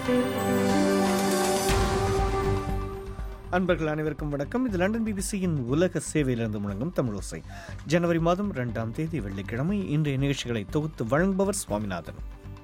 அன்பர்கள் அனைவருக்கும் வணக்கம் இது லண்டன் பிபிசியின் உலக சேவையிலிருந்து முழங்கும் தமிழோசை ஜனவரி மாதம் இரண்டாம் தேதி வெள்ளிக்கிழமை இன்றைய நிகழ்ச்சிகளை தொகுத்து வழங்குபவர் சுவாமிநாதன்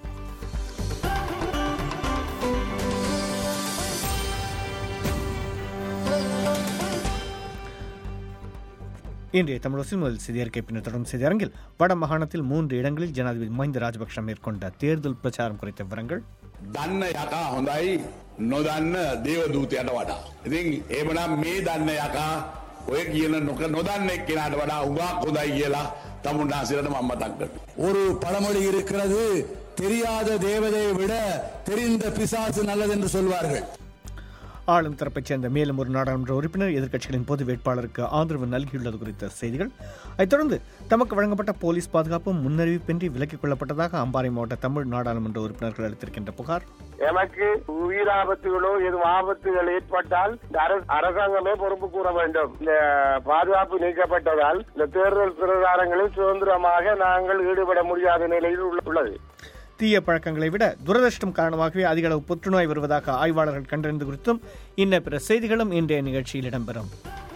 இன்றைய தமிழோசில் முதல் செய்தியறிக்கை பின்னர் தொடரும் செய்தியரங்கில் வட மாகாணத்தில் மூன்று இடங்களில் ஜனாதிபதி மஹிந்த ராஜபக்ஷ மேற்கொண்ட தேர்தல் பிரச்சாரம் குறித்த விவரங்கள் දන්න යකා හොඳයි නොදන්න දේවදූතයට වඩා. ඉතින් ඒමනම් මේ දන්න යකා ඔය කියන නොක නොදන්න එක්කෙනාට වඩා උගක් හොඳයි කියලා තමුන්නාසිරට මම මතක් කරනවා. ஒரு பழமொழி இருக்கிறது தெரியாத தேவதையை விட தெரிந்த பிசாசு நல்லது என்று சொல்வார்கள் ஆளும் தரப்பைச் சேர்ந்த மேலும் ஒரு நாடாளுமன்ற உறுப்பினர் எதிர்க்கட்சிகளின் பொது வேட்பாளருக்கு ஆதரவு நல்கியுள்ளது குறித்த செய்திகள் அதைத் தொடர்ந்து தமக்கு வழங்கப்பட்ட போலீஸ் பாதுகாப்பு முன்னறிவிப்பின்றி விலக்கிக் கொள்ளப்பட்டதாக அம்பாறை மாவட்ட தமிழ் நாடாளுமன்ற உறுப்பினர்கள் அளித்திருக்கின்ற புகார் எமக்கு உயிராபத்துகளோ எதுவும் ஆபத்துகள் ஏற்பட்டால் இந்த அரசு- அரசாங்கமே பொறுப்பு கூற வேண்டும் இந்த பாதுகாப்பு நீக்கப்பட்டதால் இந்த தேர்தல் பிரச்சாரங்களில் சுதந்திரமாக நாங்கள் ஈடுபட முடியாத நிலையில் உள்ள- உள்ளது தீய பழக்கங்களை விட துரதிருஷ்டம் காரணமாகவே அதிக அளவு புற்றுநோய் வருவதாக ஆய்வாளர்கள் கண்டறிந்து குறித்தும் இன்ன பிற செய்திகளும் இன்றைய நிகழ்ச்சியில் இடம்பெறும்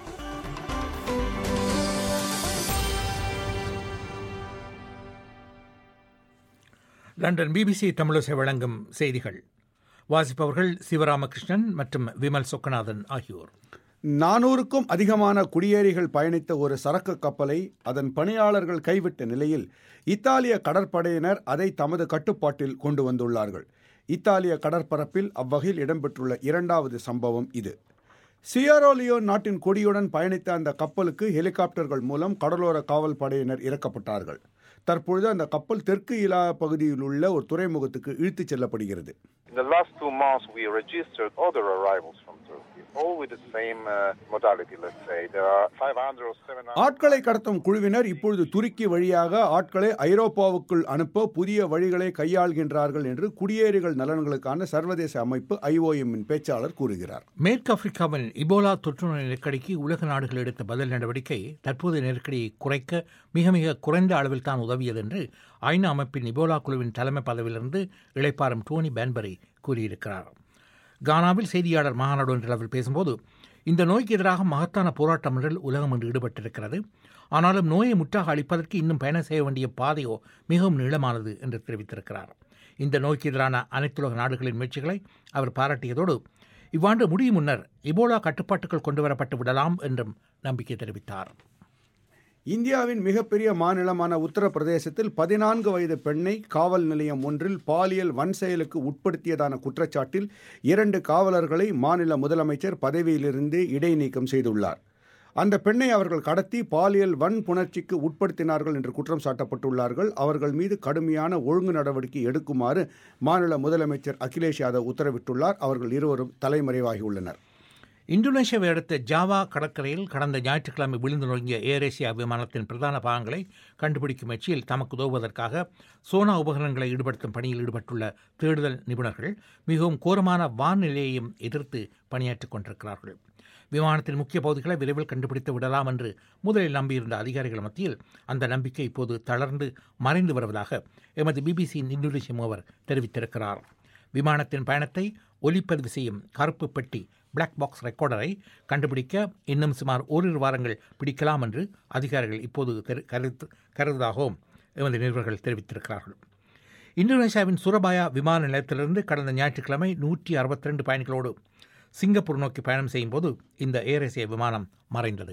லண்டன் பிபிசி தமிழசை வழங்கும் செய்திகள் வாசிப்பவர்கள் சிவராமகிருஷ்ணன் மற்றும் விமல் சொக்கநாதன் ஆகியோர் நானூறுக்கும் அதிகமான குடியேறிகள் பயணித்த ஒரு சரக்கு கப்பலை அதன் பணியாளர்கள் கைவிட்ட நிலையில் இத்தாலிய கடற்படையினர் அதை தமது கட்டுப்பாட்டில் கொண்டு வந்துள்ளார்கள் இத்தாலிய கடற்பரப்பில் அவ்வகையில் இடம்பெற்றுள்ள இரண்டாவது சம்பவம் இது சியரோலியோன் நாட்டின் கொடியுடன் பயணித்த அந்த கப்பலுக்கு ஹெலிகாப்டர்கள் மூலம் கடலோர காவல் படையினர் இறக்கப்பட்டார்கள் தற்பொழுது அந்த கப்பல் தெற்கு இலா பகுதியில் உள்ள ஒரு துறைமுகத்துக்கு இழுத்துச் செல்லப்படுகிறது In the last two months, we registered other arrivals from Turkey, all with the same uh, modality, let's say. There are 500 or 700. ஆட்களை கடத்தும் குழுவினர் இப்பொழுது துருக்கி வழியாக ஆட்களை ஐரோப்பாவுக்குள் அனுப்ப புதிய வழிகளை கையாள்கின்றார்கள் என்று குடியேறிகள் நலன்களுக்கான சர்வதேச அமைப்பு ஐஓஎம்மின் பேச்சாளர் கூறுகிறார் மேற்கு ஆப்பிரிக்காவில் இபோலா தொற்றுநோய் நெருக்கடிக்கு உலக நாடுகள் எடுத்த பதில் நடவடிக்கை தற்போதைய நெருக்கடியை குறைக்க மிக மிக குறைந்த அளவில் தான் உதவியது என்று ஐநா அமைப்பின் இபோலா குழுவின் தலைமை பதவியிலிருந்து இளைப்பாறும் டோனி பேன்பரி கூறியிருக்கிறார் கானாவில் செய்தியாளர் மாநாடு ஒன்றில் அவர் பேசும்போது இந்த நோய்க்கு எதிராக மகத்தான போராட்டம் ஒன்றில் உலகம் இன்று ஈடுபட்டிருக்கிறது ஆனாலும் நோயை முற்றாக அளிப்பதற்கு இன்னும் பயணம் செய்ய வேண்டிய பாதையோ மிகவும் நீளமானது என்று தெரிவித்திருக்கிறார் இந்த நோய்க்கு எதிரான அனைத்துலக நாடுகளின் முயற்சிகளை அவர் பாராட்டியதோடு இவ்வாண்டு முடியும் முன்னர் இபோலா கட்டுப்பாட்டுக்குள் கொண்டுவரப்பட்டு விடலாம் என்றும் நம்பிக்கை தெரிவித்தார் இந்தியாவின் மிகப்பெரிய மாநிலமான உத்தரப்பிரதேசத்தில் பதினான்கு வயது பெண்ணை காவல் நிலையம் ஒன்றில் பாலியல் வன்செயலுக்கு உட்படுத்தியதான குற்றச்சாட்டில் இரண்டு காவலர்களை மாநில முதலமைச்சர் பதவியிலிருந்து இடைநீக்கம் செய்துள்ளார் அந்த பெண்ணை அவர்கள் கடத்தி பாலியல் வன்புணர்ச்சிக்கு உட்படுத்தினார்கள் என்று குற்றம் சாட்டப்பட்டுள்ளார்கள் அவர்கள் மீது கடுமையான ஒழுங்கு நடவடிக்கை எடுக்குமாறு மாநில முதலமைச்சர் அகிலேஷ் யாதவ் உத்தரவிட்டுள்ளார் அவர்கள் இருவரும் தலைமறைவாகியுள்ளனர் இந்தோனேஷியாவை அடுத்த ஜாவா கடற்கரையில் கடந்த ஞாயிற்றுக்கிழமை விழுந்து நொறுங்கிய ஏர் ஏசியா விமானத்தின் பிரதான பாகங்களை கண்டுபிடிக்கும் முயற்சியில் தமக்கு உதவுவதற்காக சோனா உபகரணங்களை ஈடுபடுத்தும் பணியில் ஈடுபட்டுள்ள தேடுதல் நிபுணர்கள் மிகவும் கோரமான வானிலையையும் எதிர்த்து பணியாற்றிக் கொண்டிருக்கிறார்கள் விமானத்தின் முக்கிய பகுதிகளை விரைவில் கண்டுபிடித்து விடலாம் என்று முதலில் நம்பியிருந்த அதிகாரிகள் மத்தியில் அந்த நம்பிக்கை இப்போது தளர்ந்து மறைந்து வருவதாக எமது பிபிசியின் இந்தோனேஷிய மூவர் தெரிவித்திருக்கிறார் விமானத்தின் பயணத்தை ஒலிப்பதிவு செய்யும் கருப்பு பெட்டி பிளாக் பாக்ஸ் ரெக்கார்டரை கண்டுபிடிக்க இன்னும் சுமார் ஓரிரு வாரங்கள் பிடிக்கலாம் என்று அதிகாரிகள் இப்போது தெரி- கருத்து கருதுவதாகவும் எமது நிருபர்கள் தெரிவித்திருக்கிறார்கள் இந்தோனேசியாவின் சுரபாயா விமான நிலையத்திலிருந்து கடந்த ஞாயிற்றுக்கிழமை நூற்றி அறுபத்தி ரெண்டு பயணிகளோடு சிங்கப்பூர் நோக்கி பயணம் செய்யும்போது இந்த ஏர் ஏசியா விமானம் மறைந்தது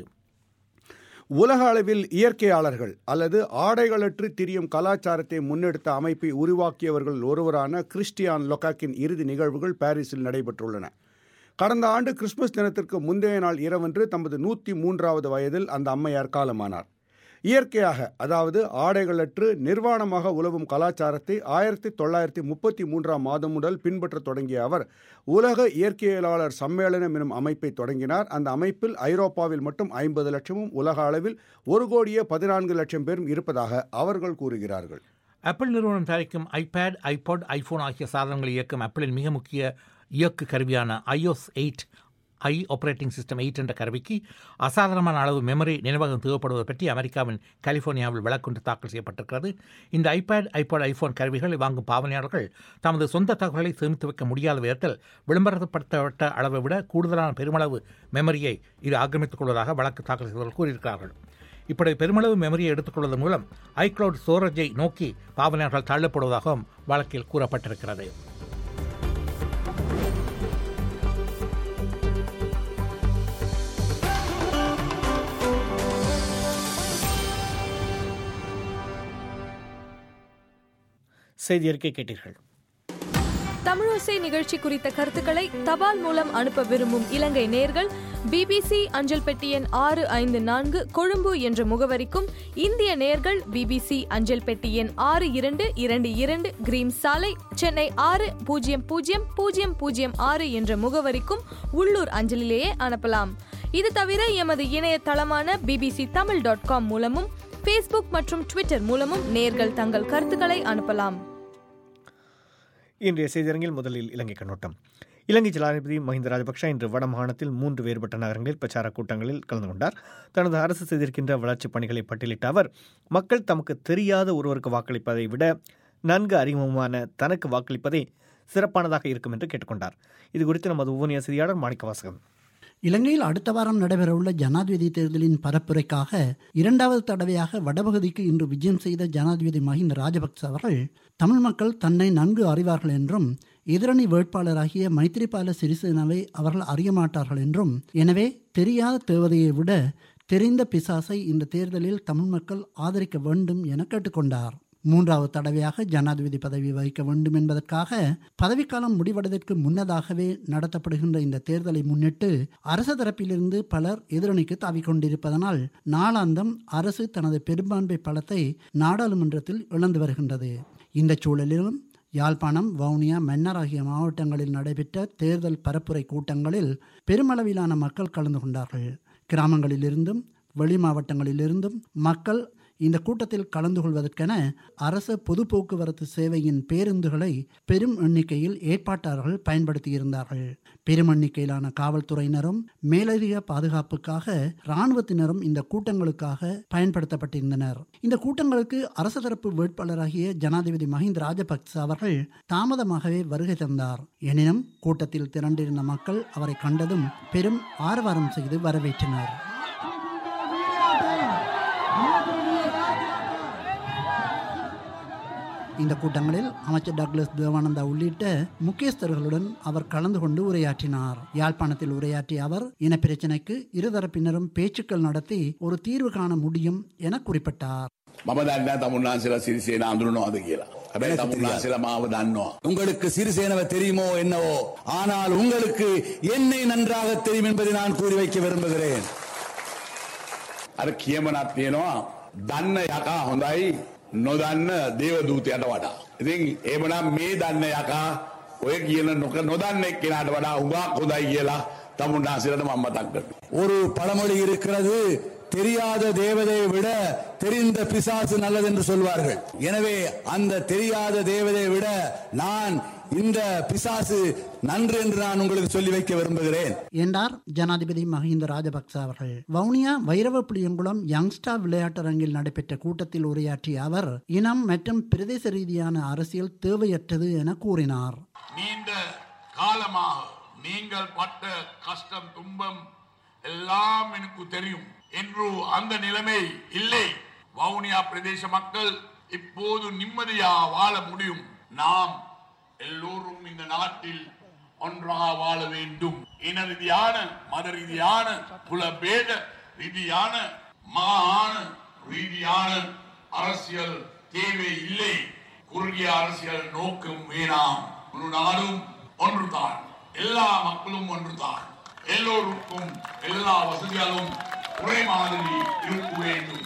உலக அளவில் இயற்கையாளர்கள் அல்லது ஆடைகளற்று திரியும் கலாச்சாரத்தை முன்னெடுத்த அமைப்பை உருவாக்கியவர்கள் ஒருவரான கிறிஸ்டியான் லொகாக்கின் இறுதி நிகழ்வுகள் பாரிஸில் நடைபெற்றுள்ளன கடந்த ஆண்டு கிறிஸ்துமஸ் தினத்திற்கு முந்தைய நாள் இரவன்று தமது நூற்றி மூன்றாவது வயதில் அந்த அம்மையார் காலமானார் இயற்கையாக அதாவது ஆடைகளற்று நிர்வாணமாக உலவும் கலாச்சாரத்தை ஆயிரத்தி தொள்ளாயிரத்தி முப்பத்தி மூன்றாம் மாதம் முதல் பின்பற்றத் தொடங்கிய அவர் உலக இயற்கையலாளர் சம்மேளனம் எனும் அமைப்பை தொடங்கினார் அந்த அமைப்பில் ஐரோப்பாவில் மட்டும் ஐம்பது லட்சமும் உலக அளவில் ஒரு கோடியே பதினான்கு லட்சம் பேரும் இருப்பதாக அவர்கள் கூறுகிறார்கள் ஆப்பிள் நிறுவனம் தயாரிக்கும் ஐபேட் ஐபாட் ஐபோன் ஆகிய சாதனங்களை இயக்கும் ஆப்பிளின் மிக முக்கிய இயக்கு கருவியான iOS எயிட் ஐ ஆப்ரேட்டிங் சிஸ்டம் எயிட் என்ற கருவிக்கு அசாதாரணமான அளவு மெமரி நினைவகம் தேவைப்படுவது பற்றி அமெரிக்காவின் கலிஃபோர்னியாவில் வழக்கொன்று தாக்கல் செய்யப்பட்டிருக்கிறது இந்த ஐபேட் ஐபாட் ஐபோன் கருவிகளை வாங்கும் பாவனையாளர்கள் தமது சொந்த தகவல்களை சேமித்து வைக்க முடியாத விதத்தில் விளம்பரப்படுத்தப்பட்ட அளவை விட கூடுதலான பெருமளவு மெமரியை இது ஆக்கிரமித்துக் கொள்வதாக வழக்கு தாக்கல் செய்தவர்கள் கூறியிருக்கிறார்கள் இப்படி பெருமளவு மெமரியை எடுத்துக்கொள்வதன் மூலம் ஐக்ளவுட் ஸ்டோரேஜை நோக்கி பாவனையாளர்கள் தள்ளப்படுவதாகவும் வழக்கில் கூறப்பட்டிருக்கிறது செய்தி அறிக்கை கேட்டீர்கள் தமிழோசை நிகழ்ச்சி குறித்த கருத்துக்களை தபால் மூலம் அனுப்ப விரும்பும் இலங்கை நேர்கள் பிபிசி அஞ்சல் பெட்டி எண் ஆறு ஐந்து நான்கு கொழும்பு என்ற முகவரிக்கும் இந்திய நேர்கள் பிபிசி அஞ்சல் பெட்டி எண் ஆறு இரண்டு இரண்டு இரண்டு கிரீம் சாலை சென்னை ஆறு பூஜ்ஜியம் பூஜ்ஜியம் பூஜ்ஜியம் பூஜ்ஜியம் ஆறு என்ற முகவரிக்கும் உள்ளூர் அஞ்சலிலேயே அனுப்பலாம் இது தவிர எமது இணையதளமான பிபிசி தமிழ் டாட் காம் மூலமும் ஃபேஸ்புக் மற்றும் ட்விட்டர் மூலமும் நேர்கள் தங்கள் கருத்துக்களை அனுப்பலாம் இன்றைய செய்தியரங்கில் முதலில் இலங்கை கண்ணோட்டம் இலங்கை ஜனாதிபதி மஹிந்த ராஜபக்ஷ இன்று வடமாகாணத்தில் மூன்று வேறுபட்ட நகரங்களில் பிரச்சார கூட்டங்களில் கலந்து கொண்டார் தனது அரசு செய்திருக்கின்ற வளர்ச்சிப் பணிகளை பட்டியலிட்ட அவர் மக்கள் தமக்கு தெரியாத ஒருவருக்கு வாக்களிப்பதை விட நன்கு அறிமுகமான தனக்கு வாக்களிப்பதே சிறப்பானதாக இருக்கும் என்று கேட்டுக்கொண்டார் இது குறித்து நமது உவனிய செய்தியாளர் மாணிக்கவாசகன் இலங்கையில் அடுத்த வாரம் நடைபெறவுள்ள ஜனாதிபதி தேர்தலின் பரப்புரைக்காக இரண்டாவது தடவையாக வடபகுதிக்கு இன்று விஜயம் செய்த ஜனாதிபதி மஹிந்த ராஜபக்ச அவர்கள் தமிழ் மக்கள் தன்னை நன்கு அறிவார்கள் என்றும் எதிரணி வேட்பாளராகிய மைத்திரிபால சிறிசேனாவை அவர்கள் அறிய மாட்டார்கள் என்றும் எனவே தெரியாத தேவதையை விட தெரிந்த பிசாசை இந்த தேர்தலில் தமிழ் மக்கள் ஆதரிக்க வேண்டும் என கேட்டுக்கொண்டார் மூன்றாவது தடவையாக ஜனாதிபதி பதவி வகிக்க வேண்டும் என்பதற்காக பதவிக்காலம் முடிவடைவதற்கு முன்னதாகவே நடத்தப்படுகின்ற இந்த தேர்தலை முன்னிட்டு அரசு தரப்பிலிருந்து பலர் எதிரணிக்கு தாவிக் கொண்டிருப்பதனால் நாளாந்தம் அரசு தனது பெரும்பான்மை பலத்தை நாடாளுமன்றத்தில் இழந்து வருகின்றது இந்த சூழலிலும் யாழ்ப்பாணம் வவுனியா மன்னர் ஆகிய மாவட்டங்களில் நடைபெற்ற தேர்தல் பரப்புரை கூட்டங்களில் பெருமளவிலான மக்கள் கலந்து கொண்டார்கள் கிராமங்களிலிருந்தும் வெளி மாவட்டங்களிலிருந்தும் மக்கள் இந்த கூட்டத்தில் கலந்து கொள்வதற்கென அரசு பொது போக்குவரத்து சேவையின் பேருந்துகளை பெரும் எண்ணிக்கையில் ஏற்பாட்டாளர்கள் பயன்படுத்தியிருந்தார்கள் பெரும் எண்ணிக்கையிலான காவல்துறையினரும் மேலதிக பாதுகாப்புக்காக இராணுவத்தினரும் இந்த கூட்டங்களுக்காக பயன்படுத்தப்பட்டிருந்தனர் இந்த கூட்டங்களுக்கு அரசு தரப்பு வேட்பாளராகிய ஜனாதிபதி மஹிந்த ராஜபக்ச அவர்கள் தாமதமாகவே வருகை தந்தார் எனினும் கூட்டத்தில் திரண்டிருந்த மக்கள் அவரை கண்டதும் பெரும் ஆரவாரம் செய்து வரவேற்றனர் இந்த கூட்டங்களில் அமைச்சர் டக்ளஸ் தேவானந்தா உள்ளிட்ட முக்கியஸ்தர்களுடன் அவர் கலந்து கொண்டு உரையாற்றினார் யாழ்ப்பாணத்தில் உரையாற்றிய அவர் இனப்பிரச்சினைக்கு இருதரப்பினரும் பேச்சுக்கள் நடத்தி ஒரு தீர்வு காண முடியும் என குறிப்பிட்டார் මම දන්න තමුන්නාන්සලා සිරිසේ අඳුරනවාද කියලා. හැබැයි තමුන්නාන්සලා මාව දන්නවා. உங்களுக்கு சிறிசேனவை தெரியுமோ என்னவோ ஆனால் உங்களுக்கு என்னை நன்றாக தெரியும் என்பதை நான் கூறி வைக்க விரும்புகிறேன் අර කියමනක් තියෙනවා දන්න යකා හොඳයි නොදන්න දේවදූතයට වඩා. ඉතින් ඒමනම් මේ දන්න යකා ඔය කියන නොක නොදන්න එක්කෙනාට වඩා උගක් හොඳයි කියලා තමුන්නාන්සලට මම මතක් කරනවා. ஒரு பழமொழி இருக்கிறது தெரியாத தேவதையை விட தெரிந்த பிசாசு நல்லது என்று சொல்வார்கள் எனவே அந்த தெரியாத தேவதையை விட நான் இந்த பிசாசு நன்று என்று நான் உங்களுக்கு சொல்லி வைக்க விரும்புகிறேன் என்றார் ஜனாதிபதி மஹிந்த ராஜபக்ச அவர்கள் வவுனியா வைரவ புளியங்குளம் யங்ஸ்டார் விளையாட்டரங்கில் நடைபெற்ற கூட்டத்தில் உரையாற்றிய அவர் இனம் மற்றும் பிரதேச ரீதியான அரசியல் தேவையற்றது என கூறினார் நீண்ட காலமாக நீங்கள் பட்ட கஷ்டம் துன்பம் எல்லாம் எனக்கு தெரியும் என்று அந்த நிலைமை இல்லை வவுனியா பிரதேச மக்கள் இப்போது நிம்மதியா வாழ முடியும் நாம் எல்லோரும் இந்த நாட்டில் ஒன்றாக வாழ வேண்டும் இன ரீதியான மத ரீதியான குலபேத ரீதியான மாகாண ரீதியான அரசியல் தேவை இல்லை குறுகிய அரசியல் நோக்கம் வேணாம் ஒரு நாடும் ஒன்றுதான் எல்லா மக்களும் ஒன்றுதான் எல்லோருக்கும் எல்லா வசதிகளும் ஒரே மாதிரி இருக்க வேண்டும்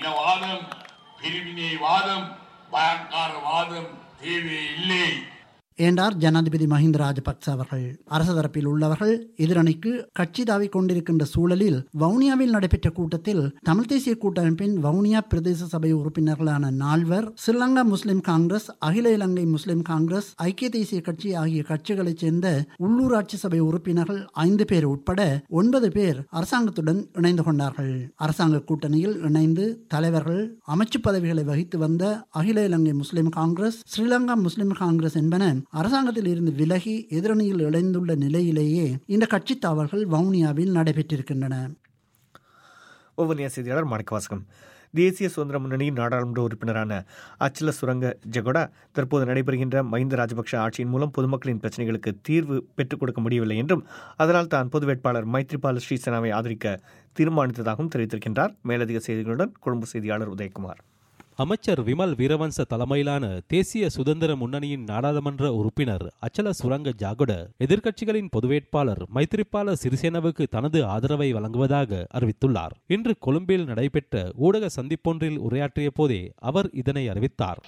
இனவாதம் பிரிவினைவாதம் பயங்காரவாதம் தேவை இல்லை என்றார் ஜனாதிபதி மஹிந்த ராஜபக்ச அவர்கள் அரசு தரப்பில் உள்ளவர்கள் எதிரணிக்கு கட்சி தாவிக் கொண்டிருக்கின்ற சூழலில் வவுனியாவில் நடைபெற்ற கூட்டத்தில் தமிழ் தேசிய கூட்டமைப்பின் வவுனியா பிரதேச சபை உறுப்பினர்களான நால்வர் ஸ்ரீலங்கா முஸ்லிம் காங்கிரஸ் அகில இலங்கை முஸ்லிம் காங்கிரஸ் ஐக்கிய தேசிய கட்சி ஆகிய கட்சிகளைச் சேர்ந்த உள்ளூராட்சி சபை உறுப்பினர்கள் ஐந்து பேர் உட்பட ஒன்பது பேர் அரசாங்கத்துடன் இணைந்து கொண்டார்கள் அரசாங்க கூட்டணியில் இணைந்து தலைவர்கள் அமைச்சு பதவிகளை வகித்து வந்த அகில இலங்கை முஸ்லிம் காங்கிரஸ் ஸ்ரீலங்கா முஸ்லிம் காங்கிரஸ் என்பன அரசாங்கத்தில் இருந்து விலகி எதிரணியில் இணைந்துள்ள நிலையிலேயே இந்த கட்சி தாவல்கள் வவுனியாவில் நடைபெற்றிருக்கின்றன ஒவ்வொரு செய்தியாளர் மாணிக்கவாசகம் தேசிய சுதந்திர முன்னணியின் நாடாளுமன்ற உறுப்பினரான அச்சல சுரங்க ஜெகொடா தற்போது நடைபெறுகின்ற மஹிந்த ராஜபக்ஷ ஆட்சியின் மூலம் பொதுமக்களின் பிரச்சனைகளுக்கு தீர்வு பெற்றுக் கொடுக்க முடியவில்லை என்றும் அதனால் தான் பொது வேட்பாளர் மைத்ரிபால ஸ்ரீசேனாவை ஆதரிக்க தீர்மானித்ததாகவும் தெரிவித்திருக்கின்றார் மேலதிக செய்திகளுடன் கொழும்பு செய்தியாளர் உதயகுமார் அமைச்சர் விமல் வீரவன்ச தலைமையிலான தேசிய சுதந்திர முன்னணியின் நாடாளுமன்ற உறுப்பினர் அச்சல சுரங்க ஜாகுட எதிர்க்கட்சிகளின் பொதுவேட்பாளர் மைத்திரிபால சிறிசேனவுக்கு தனது ஆதரவை வழங்குவதாக அறிவித்துள்ளார் இன்று கொழும்பில் நடைபெற்ற ஊடக சந்திப்பொன்றில் உரையாற்றிய போதே அவர் இதனை அறிவித்தார்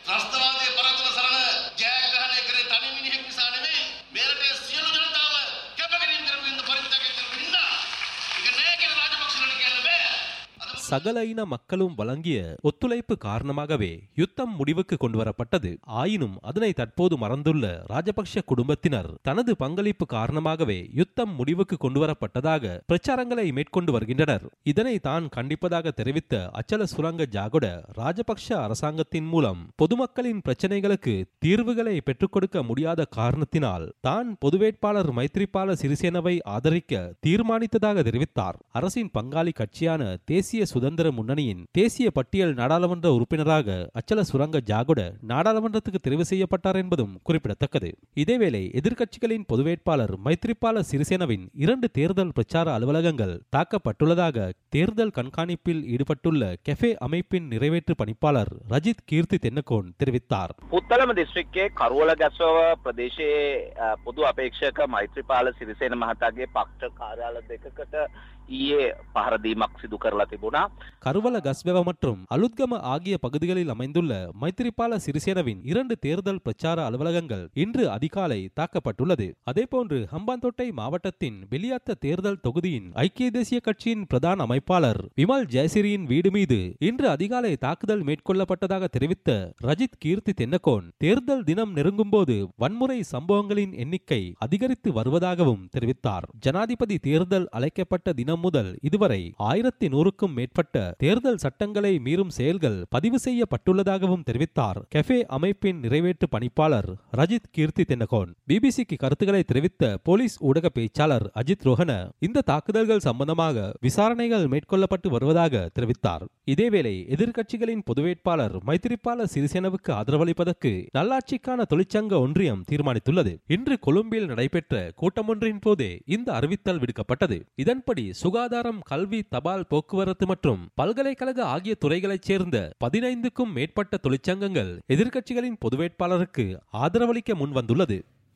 சகல இன மக்களும் வழங்கிய ஒத்துழைப்பு காரணமாகவே யுத்தம் முடிவுக்கு கொண்டுவரப்பட்டது ஆயினும் அதனை தற்போது மறந்துள்ள ராஜபக்ஷ குடும்பத்தினர் தனது பங்களிப்பு காரணமாகவே யுத்தம் முடிவுக்கு கொண்டுவரப்பட்டதாக பிரச்சாரங்களை மேற்கொண்டு வருகின்றனர் இதனை தான் கண்டிப்பதாக தெரிவித்த அச்சல சுரங்க ஜாகுட ராஜபக்ஷ அரசாங்கத்தின் மூலம் பொதுமக்களின் பிரச்சனைகளுக்கு தீர்வுகளை பெற்றுக் கொடுக்க முடியாத காரணத்தினால் தான் பொதுவேட்பாளர் மைத்ரிபால சிறிசேனவை ஆதரிக்க தீர்மானித்ததாக தெரிவித்தார் அரசின் பங்காளி கட்சியான தேசிய சுதந்திர முன்னணியின் தேசிய பட்டியல் நாடாளுமன்ற உறுப்பினராக அச்சல சுரங்க ஜாகுட நாடாளுமன்றத்துக்கு தெரிவு செய்யப்பட்டார் என்பதும் குறிப்பிடத்தக்கது இதேவேளை எதிர்க்கட்சிகளின் பொதுவேட்பாளர் மைத்ரிபால சிறிசேனவின் இரண்டு தேர்தல் பிரச்சார அலுவலகங்கள் தாக்கப்பட்டுள்ளதாக தேர்தல் கண்காணிப்பில் ஈடுபட்டுள்ள கெஃபே அமைப்பின் நிறைவேற்று பணிப்பாளர் ரஜித் கீர்த்தி தென்னகோன் தெரிவித்தார் පුත්තලම දිස්ත්‍රික්කයේ කරුවල ගැස්වව ප්‍රදේශයේ අ, පොදු අපේක්ෂක මෛත්‍රපාල සිරිසේන මහතාගේ පක්ෂ කාර්යාල දෙකකට ඊයේ පහරදීමක් සිදු කරලා තිබුණා. கருவல கஸ்வெவ மற்றும் அலுத்கம ஆகிய பகுதிகளில் அமைந்துள்ள மைத்திரிபால சிறிசேனவின் இரண்டு தேர்தல் பிரச்சார அலுவலகங்கள் இன்று அதிகாலை தாக்கப்பட்டுள்ளது அதேபோன்று ஹம்பாந்தோட்டை மாவட்டத்தின் வெளியாத்த தேர்தல் தொகுதியின் ஐக்கிய தேசிய கட்சியின் பிரதான அமைப்பாளர் விமல் ஜெயசிரியின் வீடு மீது இன்று அதிகாலை தாக்குதல் மேற்கொள்ளப்பட்டதாக தெரிவித்த ரஜித் கீர்த்தி தென்னகோன் தேர்தல் தினம் நெருங்கும்போது வன்முறை சம்பவங்களின் எண்ணிக்கை அதிகரித்து வருவதாகவும் தெரிவித்தார் ஜனாதிபதி தேர்தல் அழைக்கப்பட்ட தினம் முதல் இதுவரை ஆயிரத்தி நூறுக்கும் மேற்பட்ட தேர்தல் சட்டங்களை மீறும் செயல்கள் பதிவு செய்யப்பட்டுள்ளதாகவும் தெரிவித்தார் கெஃபே அமைப்பின் நிறைவேற்று பணிப்பாளர் ரஜித் கீர்த்தி தென்னகோன் பிபிசிக்கு கருத்துக்களை தெரிவித்த போலீஸ் ஊடக பேச்சாளர் அஜித் ரோஹன இந்த தாக்குதல்கள் சம்பந்தமாக விசாரணைகள் மேற்கொள்ளப்பட்டு வருவதாக தெரிவித்தார் இதேவேளை எதிர்க்கட்சிகளின் பொதுவேட்பாளர் மைத்திரிபால சிறிசேனவுக்கு ஆதரவளிப்பதற்கு நல்லாட்சிக்கான தொழிற்சங்க ஒன்றியம் தீர்மானித்துள்ளது இன்று கொழும்பில் நடைபெற்ற கூட்டமொன்றின் போதே இந்த அறிவித்தல் விடுக்கப்பட்டது இதன்படி சுகாதாரம் கல்வி தபால் போக்குவரத்து மற்றும் பல்கலைக்கழக ஆகிய துறைகளைச் சேர்ந்த பதினைந்துக்கும் மேற்பட்ட தொழிற்சங்கங்கள் எதிர்க்கட்சிகளின் பொதுவேட்பாளருக்கு ஆதரவளிக்க முன்வந்துள்ளது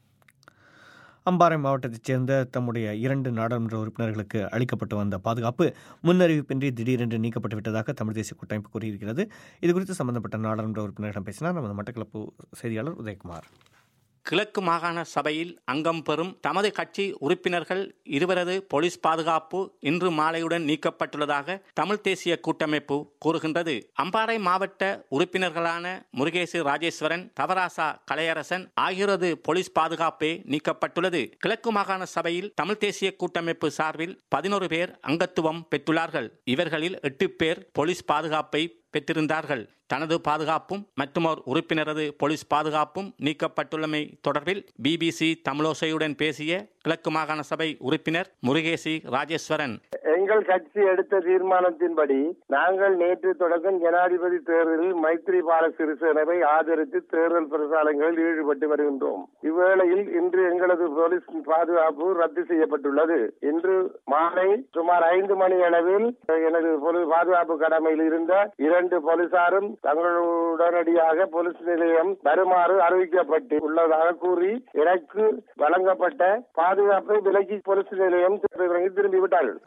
அம்பாறை மாவட்டத்தைச் சேர்ந்த தம்முடைய இரண்டு நாடாளுமன்ற உறுப்பினர்களுக்கு அளிக்கப்பட்டு வந்த பாதுகாப்பு முன்னறிவிப்பின்றி திடீரென்று நீக்கப்பட்டு விட்டதாக தமிழ் தேசிய கூட்டமைப்பு கூறியிருக்கிறது இதுகுறித்து சம்பந்தப்பட்ட நாடாளுமன்ற உறுப்பினரிடம் பேசினார் நமது மட்டக்களப்பு செய்தியாளர் உதயகுமார் கிழக்கு மாகாண சபையில் அங்கம் பெறும் தமது கட்சி உறுப்பினர்கள் இருவரது போலீஸ் பாதுகாப்பு இன்று மாலையுடன் நீக்கப்பட்டுள்ளதாக தமிழ் தேசிய கூட்டமைப்பு கூறுகின்றது அம்பாறை மாவட்ட உறுப்பினர்களான முருகேசு ராஜேஸ்வரன் தவராசா கலையரசன் ஆகியோரது போலீஸ் பாதுகாப்பே நீக்கப்பட்டுள்ளது கிழக்கு மாகாண சபையில் தமிழ் தேசிய கூட்டமைப்பு சார்பில் பதினோரு பேர் அங்கத்துவம் பெற்றுள்ளார்கள் இவர்களில் எட்டு பேர் போலீஸ் பாதுகாப்பை பெற்றிருந்தார்கள் தனது பாதுகாப்பும் மற்றுமோர் உறுப்பினரது போலீஸ் பாதுகாப்பும் நீக்கப்பட்டுள்ளமை தொடர்பில் பிபிசி தமிழோசையுடன் பேசிய கிழக்கு மாகாண சபை உறுப்பினர் முருகேசி ராஜேஸ்வரன் எங்கள் கட்சி எடுத்த தீர்மானத்தின்படி நாங்கள் நேற்று தொடக்கம் ஜனாதிபதி தேர்தலில் மைத்ரிபால சிறிசேனவை ஆதரித்து தேர்தல் பிரச்சாரங்களில் ஈடுபட்டு வருகின்றோம் இவ்வேளையில் இன்று எங்களது போலீஸ் பாதுகாப்பு ரத்து செய்யப்பட்டுள்ளது இன்று மாலை சுமார் ஐந்து மணி அளவில் எனது போலீஸ் பாதுகாப்பு கடமையில் இருந்த இரண்டு போலீசாரும் தங்களுடனடியாக போலீஸ் நிலையம் வருமாறு அறிவிக்கப்பட்டு உள்ளதாக கூறி எனக்கு வழங்கப்பட்ட பாதுகாப்பை விலக்கி போலீஸ் நிலையம் திரும்பி விட்டார்கள் இதே போல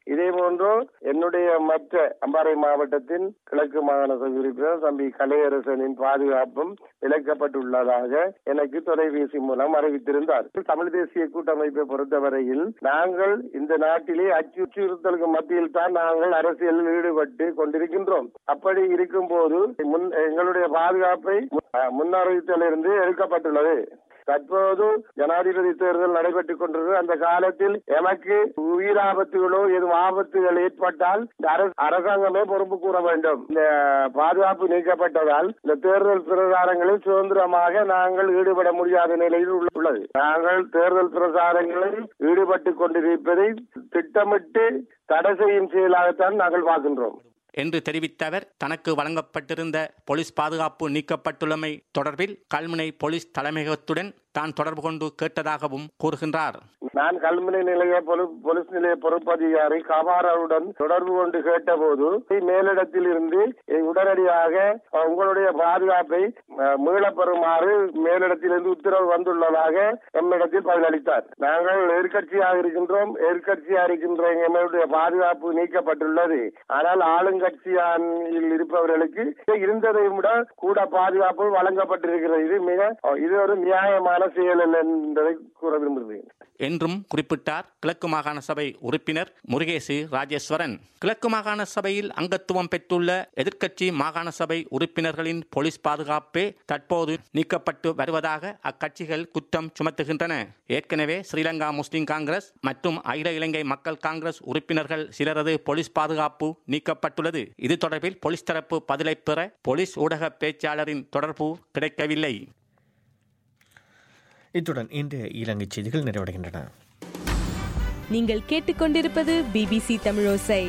போன்று என்னுடைய மற்ற அம்பாறை மாவட்டத்தின் கிழக்கு மாகாண சபை உறுப்பினர் தம்பி கலையரசனின் பாதுகாப்பும் விலக்கப்பட்டுள்ளதாக எனக்கு தொலைபேசி மூலம் அறிவித்திருந்தார் தமிழ் தேசிய கூட்டமைப்பை பொறுத்தவரையில் நாங்கள் இந்த நாட்டிலே அச்சுறுத்தலுக்கு மத்தியில் தான் நாங்கள் அரசியலில் ஈடுபட்டு கொண்டிருக்கின்றோம் அப்படி இருக்கும் போது முன் எங்களுடைய பாதுகாப்பை முன்னறிவித்தலிருந்து எடுக்கப்பட்டுள்ளது தற்போது ஜனாதிபதி தேர்தல் நடைபெற்றுக் கொண்டிருக்கிறது அந்த காலத்தில் எமக்கு உயிராபத்துகளோ எதுவும் ஆபத்துகள் ஏற்பட்டால் அரசாங்கமே பொறுப்பு கூற வேண்டும் இந்த பாதுகாப்பு நீக்கப்பட்டதால் இந்த தேர்தல் பிரசாரங்களில் சுதந்திரமாக நாங்கள் ஈடுபட முடியாத நிலையில் உள்ளது நாங்கள் தேர்தல் பிரசாரங்களில் ஈடுபட்டுக் கொண்டிருப்பதை திட்டமிட்டு தடை செய்யும் செயலாகத்தான் நாங்கள் பார்க்கின்றோம் என்று தெரிவித்த அவர் தனக்கு வழங்கப்பட்டிருந்த போலீஸ் பாதுகாப்பு நீக்கப்பட்டுள்ளமை தொடர்பில் கல்முனை போலீஸ் தலைமையகத்துடன் தான் தொடர்பு கொண்டு கேட்டதாகவும் கூறுகின்றார் நான் கல்முனை நிலைய போலீஸ் நிலைய பொறுப்பதிகாரி கமாராவுடன் தொடர்பு கொண்டு கேட்டபோது மேலிடத்தில் இருந்து உடனடியாக உங்களுடைய பாதுகாப்பை மீளப்பெறுமாறு மேலிடத்திலிருந்து உத்தரவு வந்துள்ளதாக எம்மிடத்தில் பதிலளித்தார் நாங்கள் எதிர்கட்சியாக இருக்கின்றோம் எதிர்கட்சியாக இருக்கின்ற எங்களுடைய பாதுகாப்பு நீக்கப்பட்டுள்ளது ஆனால் ஆளுங்கட்சியில் இருப்பவர்களுக்கு இருந்ததை விட கூட பாதுகாப்பு வழங்கப்பட்டிருக்கிறது இது மிக இது ஒரு நியாயமான செயல் என்பதை கூற விரும்புகிறேன் என்றும் குறிப்பிட்டார் கிழக்கு மாகாண சபை உறுப்பினர் முருகேசு ராஜேஸ்வரன் கிழக்கு மாகாண சபையில் அங்கத்துவம் பெற்றுள்ள எதிர்க்கட்சி மாகாண சபை உறுப்பினர்களின் போலீஸ் பாதுகாப்பே தற்போது நீக்கப்பட்டு வருவதாக அக்கட்சிகள் குற்றம் சுமத்துகின்றன ஏற்கனவே ஸ்ரீலங்கா முஸ்லிம் காங்கிரஸ் மற்றும் அகில இலங்கை மக்கள் காங்கிரஸ் உறுப்பினர்கள் சிலரது போலீஸ் பாதுகாப்பு நீக்கப்பட்டுள்ளது இது தொடர்பில் போலீஸ் தரப்பு பதிலை பெற போலீஸ் ஊடக பேச்சாளரின் தொடர்பு கிடைக்கவில்லை இத்துடன் இன்றைய இலங்கை செய்திகள் நிறைவடைகின்றன நீங்கள் கேட்டுக்கொண்டிருப்பது பிபிசி தமிழோசை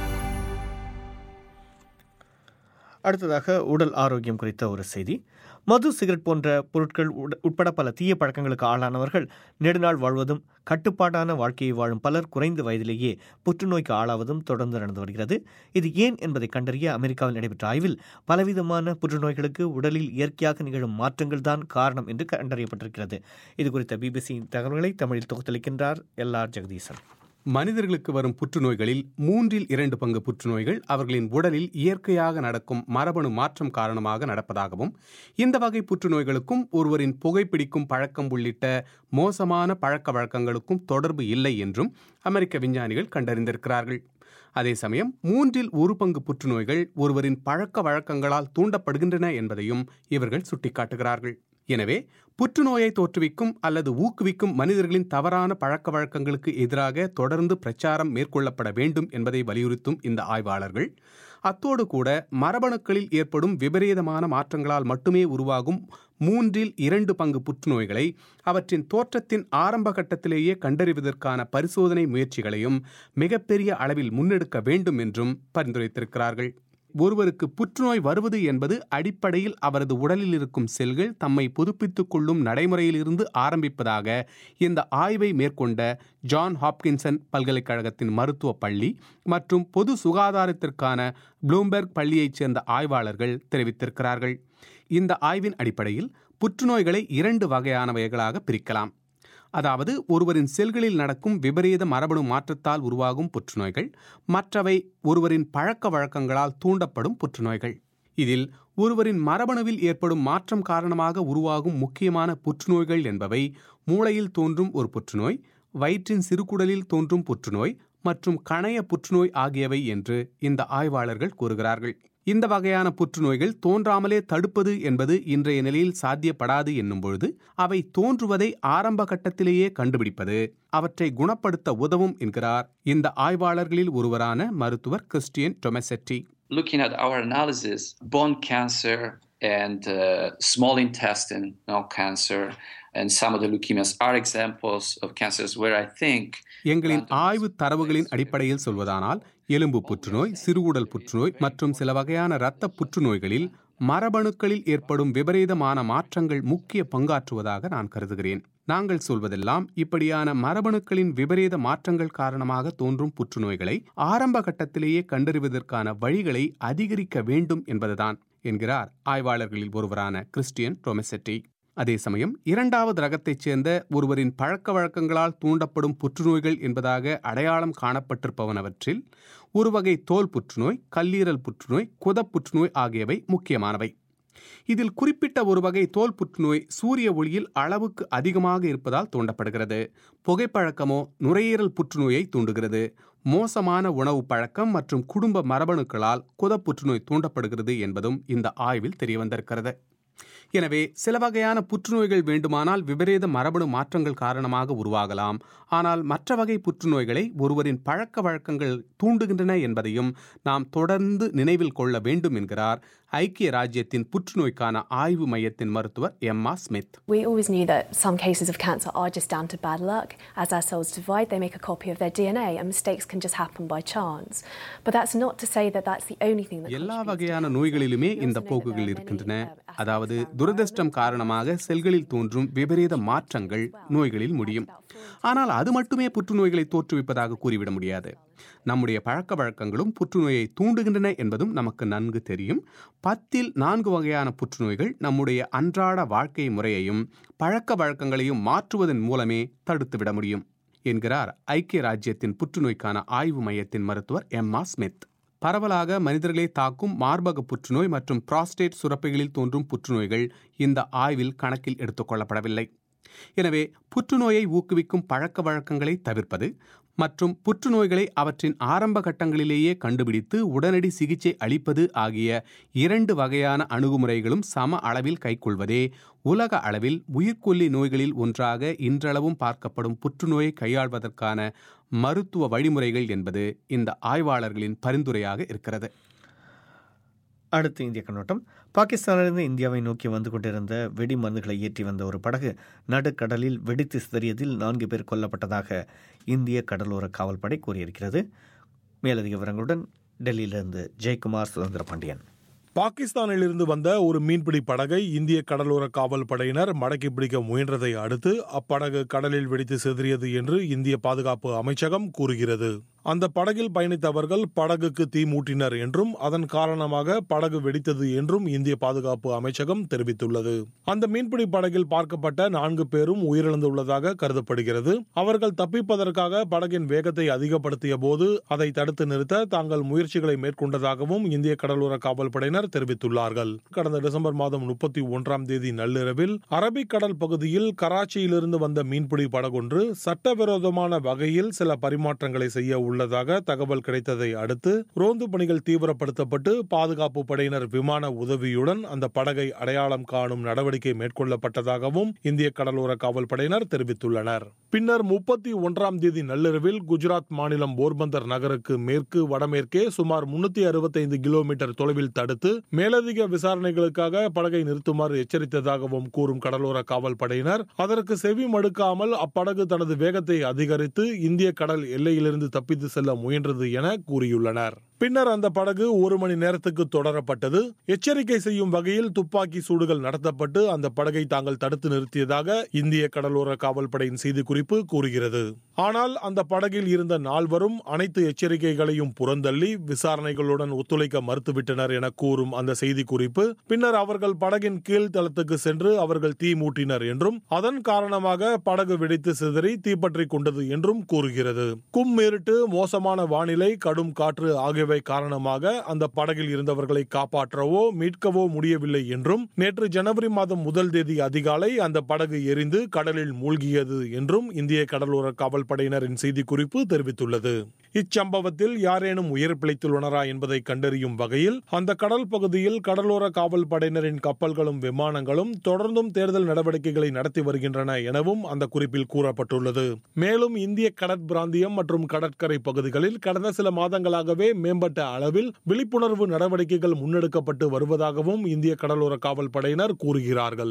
அடுத்ததாக உடல் ஆரோக்கியம் குறித்த ஒரு செய்தி மது சிகரெட் போன்ற பொருட்கள் உட்பட பல தீய பழக்கங்களுக்கு ஆளானவர்கள் நெடுநாள் வாழ்வதும் கட்டுப்பாடான வாழ்க்கையை வாழும் பலர் குறைந்த வயதிலேயே புற்றுநோய்க்கு ஆளாவதும் தொடர்ந்து நடந்து வருகிறது இது ஏன் என்பதை கண்டறிய அமெரிக்காவில் நடைபெற்ற ஆய்வில் பலவிதமான புற்றுநோய்களுக்கு உடலில் இயற்கையாக நிகழும் மாற்றங்கள் தான் காரணம் என்று கண்டறியப்பட்டிருக்கிறது இது குறித்த பிபிசி தகவல்களை தமிழில் தொகுத்தளிக்கின்றார் எல் ஆர் ஜெகதீசன் மனிதர்களுக்கு வரும் புற்றுநோய்களில் மூன்றில் இரண்டு பங்கு புற்றுநோய்கள் அவர்களின் உடலில் இயற்கையாக நடக்கும் மரபணு மாற்றம் காரணமாக நடப்பதாகவும் இந்த வகை புற்றுநோய்களுக்கும் ஒருவரின் புகைப்பிடிக்கும் பழக்கம் உள்ளிட்ட மோசமான பழக்க வழக்கங்களுக்கும் தொடர்பு இல்லை என்றும் அமெரிக்க விஞ்ஞானிகள் கண்டறிந்திருக்கிறார்கள் அதே சமயம் மூன்றில் ஒரு பங்கு புற்றுநோய்கள் ஒருவரின் பழக்க வழக்கங்களால் தூண்டப்படுகின்றன என்பதையும் இவர்கள் சுட்டிக்காட்டுகிறார்கள் எனவே புற்றுநோயை தோற்றுவிக்கும் அல்லது ஊக்குவிக்கும் மனிதர்களின் தவறான பழக்க வழக்கங்களுக்கு எதிராக தொடர்ந்து பிரச்சாரம் மேற்கொள்ளப்பட வேண்டும் என்பதை வலியுறுத்தும் இந்த ஆய்வாளர்கள் அத்தோடு கூட மரபணுக்களில் ஏற்படும் விபரீதமான மாற்றங்களால் மட்டுமே உருவாகும் மூன்றில் இரண்டு பங்கு புற்றுநோய்களை அவற்றின் தோற்றத்தின் ஆரம்ப கட்டத்திலேயே கண்டறிவதற்கான பரிசோதனை முயற்சிகளையும் மிகப்பெரிய அளவில் முன்னெடுக்க வேண்டும் என்றும் பரிந்துரைத்திருக்கிறார்கள் ஒருவருக்கு புற்றுநோய் வருவது என்பது அடிப்படையில் அவரது உடலில் இருக்கும் செல்கள் தம்மை புதுப்பித்துக் கொள்ளும் நடைமுறையிலிருந்து ஆரம்பிப்பதாக இந்த ஆய்வை மேற்கொண்ட ஜான் ஹாப்கின்சன் பல்கலைக்கழகத்தின் மருத்துவ பள்ளி மற்றும் பொது சுகாதாரத்திற்கான ப்ளூம்பெர்க் பள்ளியைச் சேர்ந்த ஆய்வாளர்கள் தெரிவித்திருக்கிறார்கள் இந்த ஆய்வின் அடிப்படையில் புற்றுநோய்களை இரண்டு வகையானவைகளாக பிரிக்கலாம் அதாவது ஒருவரின் செல்களில் நடக்கும் விபரீத மரபணு மாற்றத்தால் உருவாகும் புற்றுநோய்கள் மற்றவை ஒருவரின் பழக்க வழக்கங்களால் தூண்டப்படும் புற்றுநோய்கள் இதில் ஒருவரின் மரபணுவில் ஏற்படும் மாற்றம் காரணமாக உருவாகும் முக்கியமான புற்றுநோய்கள் என்பவை மூளையில் தோன்றும் ஒரு புற்றுநோய் வயிற்றின் சிறுகுடலில் தோன்றும் புற்றுநோய் மற்றும் கணைய புற்றுநோய் ஆகியவை என்று இந்த ஆய்வாளர்கள் கூறுகிறார்கள் இந்த வகையான புற்றுநோய்கள் தோன்றாமலே தடுப்பது என்பது இன்றைய நிலையில் சாத்தியப்படாது என்னும் பொழுது அவை தோன்றுவதை ஆரம்ப கட்டத்திலேயே கண்டுபிடிப்பது அவற்றை குணப்படுத்த உதவும் என்கிறார் இந்த ஆய்வாளர்களில் ஒருவரான மருத்துவர் Christian Domesetti Looking at our analysis, bone cancer and uh, small intestine no, cancer and some of the leukemias are examples of cancers where I think எங்களின் ஆய்வு தரவுகளின் அடிப்படையில் சொல்வதானால் எலும்பு புற்றுநோய் சிறுகுடல் புற்றுநோய் மற்றும் சில வகையான இரத்த புற்றுநோய்களில் மரபணுக்களில் ஏற்படும் விபரீதமான மாற்றங்கள் முக்கிய பங்காற்றுவதாக நான் கருதுகிறேன் நாங்கள் சொல்வதெல்லாம் இப்படியான மரபணுக்களின் விபரீத மாற்றங்கள் காரணமாக தோன்றும் புற்றுநோய்களை ஆரம்ப கட்டத்திலேயே கண்டறிவதற்கான வழிகளை அதிகரிக்க வேண்டும் என்பதுதான் என்கிறார் ஆய்வாளர்களில் ஒருவரான கிறிஸ்டியன் டொமெசெட்டி அதே சமயம் இரண்டாவது ரகத்தைச் சேர்ந்த ஒருவரின் பழக்க வழக்கங்களால் தூண்டப்படும் புற்றுநோய்கள் என்பதாக அடையாளம் காணப்பட்டிருப்பவனவற்றில் ஒரு வகை தோல் புற்றுநோய் கல்லீரல் புற்றுநோய் குதப் புற்றுநோய் ஆகியவை முக்கியமானவை இதில் குறிப்பிட்ட ஒரு வகை தோல் புற்றுநோய் சூரிய ஒளியில் அளவுக்கு அதிகமாக இருப்பதால் தூண்டப்படுகிறது புகைப்பழக்கமோ நுரையீரல் புற்றுநோயை தூண்டுகிறது மோசமான உணவு பழக்கம் மற்றும் குடும்ப மரபணுக்களால் குதப் புற்றுநோய் தூண்டப்படுகிறது என்பதும் இந்த ஆய்வில் தெரியவந்திருக்கிறது எனவே சில வகையான புற்றுநோய்கள் வேண்டுமானால் விபரீத மரபணு மாற்றங்கள் காரணமாக உருவாகலாம் ஆனால் மற்ற வகை புற்றுநோய்களை ஒருவரின் பழக்க வழக்கங்கள் தூண்டுகின்றன என்பதையும் நாம் தொடர்ந்து நினைவில் கொள்ள வேண்டும் என்கிறார் ஐக்கிய ராஜ்யத்தின் புற்றுநோய்க்கான ஆய்வு மையத்தின் மருத்துவர் Emma Smith We always knew that some cases of cancer are just down to bad luck. As our cells divide, they make a copy of their DNA, and mistakes can just happen by chance. But that's not to say that that's the only thing that. எல்லா வகையான நோய்களிலுமே இந்த போக்குகள் இருக்கின்றன அதாவது துரதிர்ஷ்டம் காரணமாக செல்களில் தோன்றும் விபரீத மாற்றங்கள் நோய்களில் முடியும் ஆனால் அது மட்டுமே புற்றுநோய்களை தோற்றுவிப்பதாக கூறிவிட முடியாது நம்முடைய பழக்க வழக்கங்களும் புற்றுநோயை தூண்டுகின்றன என்பதும் நமக்கு நன்கு தெரியும் பத்தில் நான்கு வகையான புற்றுநோய்கள் நம்முடைய அன்றாட வாழ்க்கை முறையையும் பழக்க வழக்கங்களையும் மாற்றுவதன் மூலமே தடுத்துவிட முடியும் என்கிறார் ஐக்கிய ராஜ்யத்தின் புற்றுநோய்க்கான ஆய்வு மையத்தின் மருத்துவர் எம்மா ஸ்மித் பரவலாக மனிதர்களை தாக்கும் மார்பக புற்றுநோய் மற்றும் புராஸ்டேட் சுரப்பிகளில் தோன்றும் புற்றுநோய்கள் இந்த ஆய்வில் கணக்கில் எடுத்துக்கொள்ளப்படவில்லை எனவே புற்றுநோயை ஊக்குவிக்கும் பழக்க வழக்கங்களை தவிர்ப்பது மற்றும் புற்றுநோய்களை அவற்றின் ஆரம்ப கட்டங்களிலேயே கண்டுபிடித்து உடனடி சிகிச்சை அளிப்பது ஆகிய இரண்டு வகையான அணுகுமுறைகளும் சம அளவில் கைக்கொள்வதே உலக அளவில் உயிர்கொல்லி நோய்களில் ஒன்றாக இன்றளவும் பார்க்கப்படும் புற்றுநோயை கையாள்வதற்கான மருத்துவ வழிமுறைகள் என்பது இந்த ஆய்வாளர்களின் பரிந்துரையாக இருக்கிறது அடுத்து இந்திய கண்ணோட்டம் பாகிஸ்தானிலிருந்து இந்தியாவை நோக்கி வந்து கொண்டிருந்த வெடி மருந்துகளை ஏற்றி வந்த ஒரு படகு நடுக்கடலில் வெடித்து சிதறியதில் நான்கு பேர் கொல்லப்பட்டதாக இந்திய கடலோர காவல்படை கூறியிருக்கிறது மேலதிக விவரங்களுடன் டெல்லியிலிருந்து ஜெயக்குமார் சுதந்திர பாண்டியன் பாகிஸ்தானிலிருந்து வந்த ஒரு மீன்பிடி படகை இந்திய கடலோர காவல் படையினர் மடக்கி பிடிக்க முயன்றதை அடுத்து அப்படகு கடலில் வெடித்து சிதறியது என்று இந்திய பாதுகாப்பு அமைச்சகம் கூறுகிறது அந்த படகில் பயணித்தவர்கள் படகுக்கு தீ மூட்டினர் என்றும் அதன் காரணமாக படகு வெடித்தது என்றும் இந்திய பாதுகாப்பு அமைச்சகம் தெரிவித்துள்ளது அந்த மீன்பிடி படகில் பார்க்கப்பட்ட நான்கு பேரும் உயிரிழந்துள்ளதாக கருதப்படுகிறது அவர்கள் தப்பிப்பதற்காக படகின் வேகத்தை அதிகப்படுத்திய போது அதை தடுத்து நிறுத்த தாங்கள் முயற்சிகளை மேற்கொண்டதாகவும் இந்திய கடலோர காவல் படையினர் தெரிவித்துள்ளார்கள் கடந்த டிசம்பர் மாதம் முப்பத்தி ஒன்றாம் தேதி நள்ளிரவில் அரபிக்கடல் பகுதியில் கராச்சியிலிருந்து வந்த மீன்பிடி படகொன்று சட்டவிரோதமான வகையில் சில பரிமாற்றங்களை செய்ய உள்ளதாக தகவல் கிடைத்ததை அடுத்து ரோந்து பணிகள் தீவிரப்படுத்தப்பட்டு பாதுகாப்பு படையினர் விமான உதவியுடன் அந்த படகை அடையாளம் காணும் நடவடிக்கை மேற்கொள்ளப்பட்டதாகவும் இந்திய கடலோர காவல் படையினர் தெரிவித்துள்ளனர் பின்னர் முப்பத்தி ஒன்றாம் தேதி நள்ளிரவில் குஜராத் மாநிலம் போர்பந்தர் நகருக்கு மேற்கு வடமேற்கே சுமார் முன்னூத்தி அறுபத்தைந்து கிலோமீட்டர் தொலைவில் தடுத்து மேலதிக விசாரணைகளுக்காக படகை நிறுத்துமாறு எச்சரித்ததாகவும் கூறும் கடலோர காவல் படையினர் அதற்கு செவி மடுக்காமல் அப்படகு தனது வேகத்தை அதிகரித்து இந்திய கடல் எல்லையிலிருந்து தப்பித்து செல்ல முயன்றது என கூறியுள்ளனர் பின்னர் அந்த படகு ஒரு மணி நேரத்துக்கு தொடரப்பட்டது எச்சரிக்கை செய்யும் வகையில் துப்பாக்கி சூடுகள் நடத்தப்பட்டு அந்த படகை தாங்கள் தடுத்து நிறுத்தியதாக இந்திய கடலோர காவல் படையின் செய்திக்குறிப்பு கூறுகிறது ஆனால் அந்த படகில் இருந்த நால்வரும் அனைத்து எச்சரிக்கைகளையும் புறந்தள்ளி விசாரணைகளுடன் ஒத்துழைக்க மறுத்துவிட்டனர் என கூறும் அந்த செய்திக்குறிப்பு பின்னர் அவர்கள் படகின் கீழ் தளத்துக்கு சென்று அவர்கள் தீ மூட்டினர் என்றும் அதன் காரணமாக படகு வெடித்து சிதறி தீப்பற்றிக் கொண்டது என்றும் கூறுகிறது கும்மிருட்டு மோசமான வானிலை கடும் காற்று ஆகியவை காரணமாக அந்த படகில் இருந்தவர்களை காப்பாற்றவோ மீட்கவோ முடியவில்லை என்றும் நேற்று ஜனவரி மாதம் முதல் தேதி அதிகாலை அந்த படகு எரிந்து கடலில் மூழ்கியது என்றும் இந்திய கடலோர காவல் படையினரின் செய்திக்குறிப்பு தெரிவித்துள்ளது இச்சம்பவத்தில் யாரேனும் உயிர் பிழைத்துள்ளனரா என்பதை கண்டறியும் வகையில் அந்த கடல் பகுதியில் கடலோர காவல் படையினரின் கப்பல்களும் விமானங்களும் தொடர்ந்தும் தேர்தல் நடவடிக்கைகளை நடத்தி வருகின்றன எனவும் அந்த குறிப்பில் கூறப்பட்டுள்ளது மேலும் இந்திய கடற்பிராந்தியம் மற்றும் கடற்கரை பகுதிகளில் கடந்த சில மாதங்களாகவே மேம்பட்ட அளவில் விழிப்புணர்வு நடவடிக்கைகள் முன்னெடுக்கப்பட்டு வருவதாகவும் இந்திய கடலோர காவல் படையினர் கூறுகிறார்கள்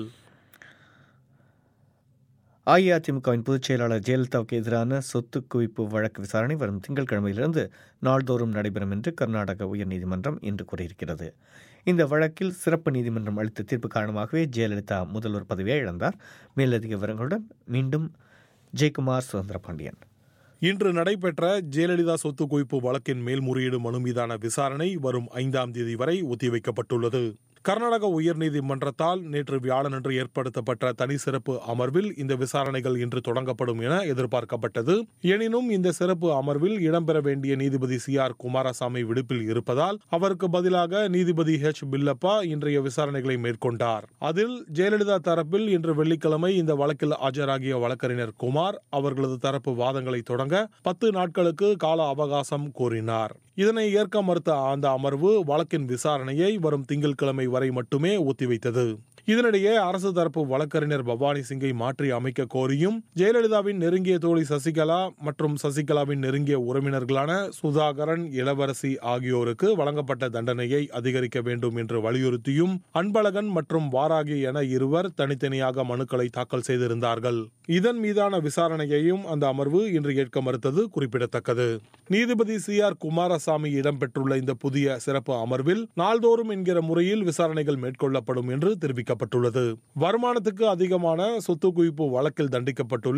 அஇஅதிமுகவின் பொதுச் செயலாளர் ஜெயலலிதாவுக்கு எதிரான சொத்து குவிப்பு வழக்கு விசாரணை வரும் திங்கட்கிழமையிலிருந்து நாள்தோறும் நடைபெறும் என்று கர்நாடக உயர்நீதிமன்றம் இன்று கூறியிருக்கிறது இந்த வழக்கில் சிறப்பு நீதிமன்றம் அளித்த தீர்ப்பு காரணமாகவே ஜெயலலிதா முதல்வர் பதவியை இழந்தார் மேலதிக விவரங்களுடன் மீண்டும் ஜெயக்குமார் சுதந்திர பாண்டியன் இன்று நடைபெற்ற ஜெயலலிதா சொத்து குவிப்பு வழக்கின் மேல்முறையீடு மனு மீதான விசாரணை வரும் ஐந்தாம் தேதி வரை ஒத்திவைக்கப்பட்டுள்ளது கர்நாடக உயர்நீதிமன்றத்தால் நேற்று வியாழனன்று ஏற்படுத்தப்பட்ட தனி சிறப்பு அமர்வில் இந்த விசாரணைகள் இன்று தொடங்கப்படும் என எதிர்பார்க்கப்பட்டது எனினும் இந்த சிறப்பு அமர்வில் இடம்பெற வேண்டிய நீதிபதி சி ஆர் குமாரசாமி விடுப்பில் இருப்பதால் அவருக்கு பதிலாக நீதிபதி ஹெச் பில்லப்பா இன்றைய விசாரணைகளை மேற்கொண்டார் அதில் ஜெயலலிதா தரப்பில் இன்று வெள்ளிக்கிழமை இந்த வழக்கில் ஆஜராகிய வழக்கறிஞர் குமார் அவர்களது தரப்பு வாதங்களை தொடங்க பத்து நாட்களுக்கு கால அவகாசம் கோரினார் இதனை ஏற்க மறுத்த அந்த அமர்வு வழக்கின் விசாரணையை வரும் திங்கட்கிழமை வரை மட்டுமே ஒத்திவைத்தது இதனிடையே அரசு தரப்பு வழக்கறிஞர் பவானி சிங்கை மாற்றி அமைக்க கோரியும் ஜெயலலிதாவின் நெருங்கிய தோழி சசிகலா மற்றும் சசிகலாவின் நெருங்கிய உறவினர்களான சுதாகரன் இளவரசி ஆகியோருக்கு வழங்கப்பட்ட தண்டனையை அதிகரிக்க வேண்டும் என்று வலியுறுத்தியும் அன்பழகன் மற்றும் வாராகி என இருவர் தனித்தனியாக மனுக்களை தாக்கல் செய்திருந்தார்கள் இதன் மீதான விசாரணையையும் அந்த அமர்வு இன்று ஏற்க மறுத்தது குறிப்பிடத்தக்கது நீதிபதி சி ஆர் குமாரசாமி இடம்பெற்றுள்ள இந்த புதிய சிறப்பு அமர்வில் நாள்தோறும் என்கிற முறையில் விசாரணைகள் மேற்கொள்ளப்படும் என்று தெரிவிக்கப்பட்டுள்ளது வருமானத்துக்கு அதிகமான சொத்து குவிப்பு வழக்கில் தண்டிக்கப்பட்டுள்ள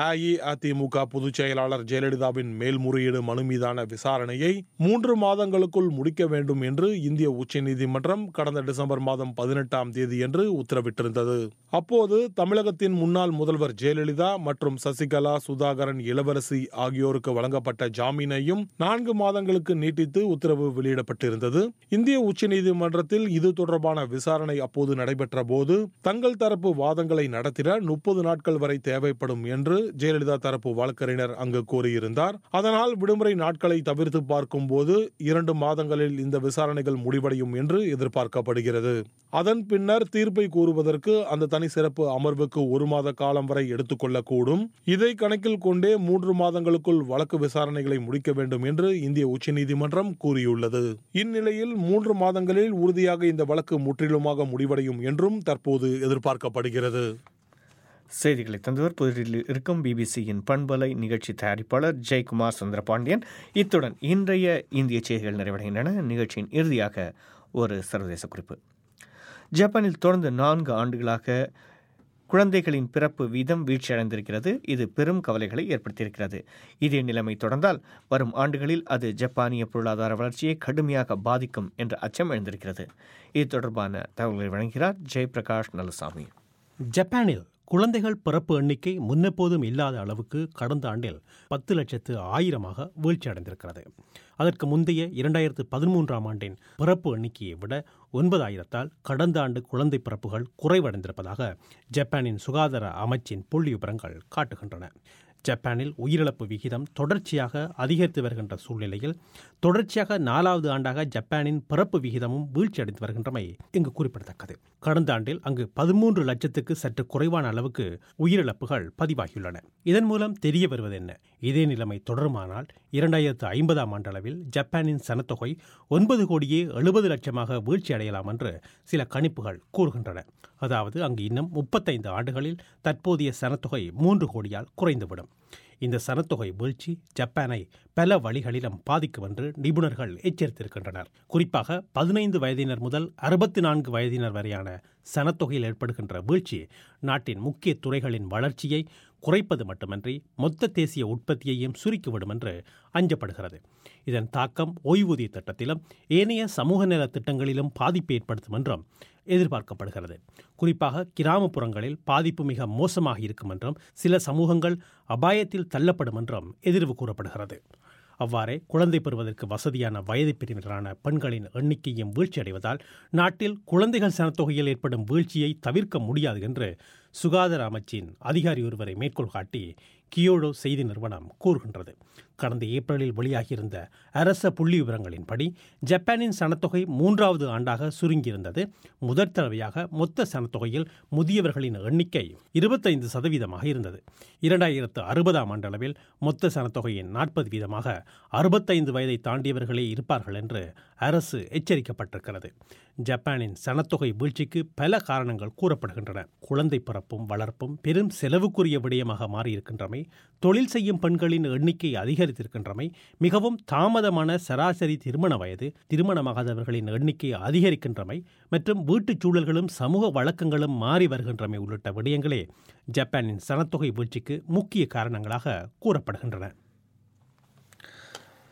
அஇஅதிமுக பொதுச் செயலாளர் ஜெயலலிதாவின் மேல்முறையீடு மனு மீதான விசாரணையை மூன்று மாதங்களுக்குள் முடிக்க வேண்டும் என்று இந்திய உச்சநீதிமன்றம் கடந்த டிசம்பர் மாதம் பதினெட்டாம் தேதியன்று உத்தரவிட்டிருந்தது அப்போது தமிழகத்தின் முன்னாள் முதல்வர் ஜெயலலிதா மற்றும் சசிகலா சுதாகரன் இளவரசி ஆகியோருக்கு வழங்கப்பட்ட ஜாமீனையும் நான்கு மாதங்களுக்கு நீட்டித்து உத்தரவு வெளியிடப்பட்டிருந்தது இந்திய உச்சநீதிமன்றத்தில் இது தொடர்பான விசாரணை அப்போது நடைபெற்ற போது தங்கள் தரப்பு வாதங்களை நடத்திட முப்பது நாட்கள் வரை தேவைப்படும் என்று ஜெயலலிதா தரப்பு வழக்கறிஞர் அங்கு கூறியிருந்தார் அதனால் விடுமுறை நாட்களை தவிர்த்து பார்க்கும் போது இரண்டு மாதங்களில் இந்த விசாரணைகள் முடிவடையும் என்று எதிர்பார்க்கப்படுகிறது அதன் பின்னர் தீர்ப்பை கூறுவதற்கு அந்த தனி சிறப்பு அமர்வுக்கு ஒரு மாத காலம் வரை எடுத்துக்கொள்ளக்கூடும் இதை கணக்கில் கொண்டே மூன்று மாதங்களுக்குள் வழக்கு விசாரணைகளை முடிக்க வேண்டும் என்று இந்திய உச்சநீதிமன்றம் கூறியுள்ளது இந்நிலையில் மூன்று மாதங்களில் உறுதியாக இந்த வழக்கு முற்றிலுமாக முடிவடையும் என்றும் தற்போது எதிர்பார்க்கப்படுகிறது செய்திகளை தந்தவர் புதுடில்லியில் இருக்கும் பிபிசியின் பண்பலை நிகழ்ச்சி தயாரிப்பாளர் ஜெயக்குமார் சுந்தரபாண்டியன் இத்துடன் இன்றைய இந்திய செய்திகள் நிறைவடைகின்றன நிகழ்ச்சியின் இறுதியாக ஒரு சர்வதேச குறிப்பு ஜப்பானில் தொடர்ந்து நான்கு ஆண்டுகளாக குழந்தைகளின் பிறப்பு வீதம் வீழ்ச்சியடைந்திருக்கிறது இது பெரும் கவலைகளை ஏற்படுத்தியிருக்கிறது இதே நிலைமை தொடர்ந்தால் வரும் ஆண்டுகளில் அது ஜப்பானிய பொருளாதார வளர்ச்சியை கடுமையாக பாதிக்கும் என்ற அச்சம் எழுந்திருக்கிறது இது தொடர்பான தகவல்களை வழங்குகிறார் ஜெயபிரகாஷ் நலசாமி ஜப்பானில் குழந்தைகள் பிறப்பு எண்ணிக்கை முன்னெப்போதும் இல்லாத அளவுக்கு கடந்த ஆண்டில் பத்து லட்சத்து ஆயிரமாக வீழ்ச்சியடைந்திருக்கிறது அதற்கு முந்தைய இரண்டாயிரத்து பதிமூன்றாம் ஆண்டின் பிறப்பு எண்ணிக்கையை விட ஒன்பதாயிரத்தால் கடந்த ஆண்டு குழந்தை பிறப்புகள் குறைவடைந்திருப்பதாக ஜப்பானின் சுகாதார அமைச்சின் புள்ளி விவரங்கள் காட்டுகின்றன ஜப்பானில் உயிரிழப்பு விகிதம் தொடர்ச்சியாக அதிகரித்து வருகின்ற சூழ்நிலையில் தொடர்ச்சியாக நாலாவது ஆண்டாக ஜப்பானின் பிறப்பு விகிதமும் வீழ்ச்சியடைந்து வருகின்றமை இங்கு குறிப்பிடத்தக்கது கடந்த ஆண்டில் அங்கு பதிமூன்று லட்சத்துக்கு சற்று குறைவான அளவுக்கு உயிரிழப்புகள் பதிவாகியுள்ளன இதன் மூலம் தெரிய வருவது என்ன இதே நிலைமை தொடருமானால் இரண்டாயிரத்து ஐம்பதாம் ஆண்டளவில் ஜப்பானின் சனத்தொகை ஒன்பது கோடியே எழுபது லட்சமாக வீழ்ச்சியடையலாம் என்று சில கணிப்புகள் கூறுகின்றன அதாவது அங்கு இன்னும் முப்பத்தைந்து ஆண்டுகளில் தற்போதைய சனத்தொகை மூன்று கோடியால் குறைந்துவிடும் இந்த சனத்தொகை வீழ்ச்சி ஜப்பானை பல வழிகளிலும் பாதிக்கும் என்று நிபுணர்கள் எச்சரித்திருக்கின்றனர் குறிப்பாக பதினைந்து வயதினர் முதல் அறுபத்தி நான்கு வயதினர் வரையான சனத்தொகையில் ஏற்படுகின்ற வீழ்ச்சி நாட்டின் முக்கிய துறைகளின் வளர்ச்சியை குறைப்பது மட்டுமன்றி மொத்த தேசிய உற்பத்தியையும் சுருக்கிவிடும் என்று அஞ்சப்படுகிறது இதன் தாக்கம் ஓய்வூதிய திட்டத்திலும் ஏனைய சமூக நல திட்டங்களிலும் பாதிப்பை ஏற்படுத்தும் என்றும் எதிர்பார்க்கப்படுகிறது குறிப்பாக கிராமப்புறங்களில் பாதிப்பு மிக மோசமாக இருக்கும் என்றும் சில சமூகங்கள் அபாயத்தில் தள்ளப்படும் என்றும் எதிர்வு கூறப்படுகிறது அவ்வாறே குழந்தை பெறுவதற்கு வசதியான வயது பிரிவினரான பெண்களின் எண்ணிக்கையும் வீழ்ச்சியடைவதால் நாட்டில் குழந்தைகள் சனத்தொகையில் ஏற்படும் வீழ்ச்சியை தவிர்க்க முடியாது என்று சுகாதார அமைச்சின் அதிகாரி ஒருவரை மேற்கோள் காட்டி கியோடோ செய்தி நிறுவனம் கூறுகின்றது கடந்த ஏப்ரலில் வெளியாகியிருந்த அரச புள்ளி விவரங்களின்படி ஜப்பானின் சனத்தொகை மூன்றாவது ஆண்டாக சுருங்கியிருந்தது முதற் தடவையாக மொத்த சனத்தொகையில் முதியவர்களின் எண்ணிக்கை இருபத்தைந்து சதவீதமாக இருந்தது இரண்டாயிரத்து அறுபதாம் ஆண்டளவில் மொத்த சனத்தொகையின் நாற்பது வீதமாக அறுபத்தைந்து வயதை தாண்டியவர்களே இருப்பார்கள் என்று அரசு எச்சரிக்கப்பட்டிருக்கிறது ஜப்பானின் சனத்தொகை வீழ்ச்சிக்கு பல காரணங்கள் கூறப்படுகின்றன குழந்தை பிறப்பும் வளர்ப்பும் பெரும் செலவுக்குரிய விடயமாக மாறியிருக்கின்றமை தொழில் செய்யும் பெண்களின் எண்ணிக்கை அதிகரித்திருக்கின்றமை மிகவும் தாமதமான சராசரி திருமண வயது திருமணமாகாதவர்களின் எண்ணிக்கை அதிகரிக்கின்றமை மற்றும் வீட்டுச் சூழல்களும் சமூக வழக்கங்களும் மாறி வருகின்றமை உள்ளிட்ட விடயங்களே ஜப்பானின் சனத்தொகை வீழ்ச்சிக்கு முக்கிய காரணங்களாக கூறப்படுகின்றன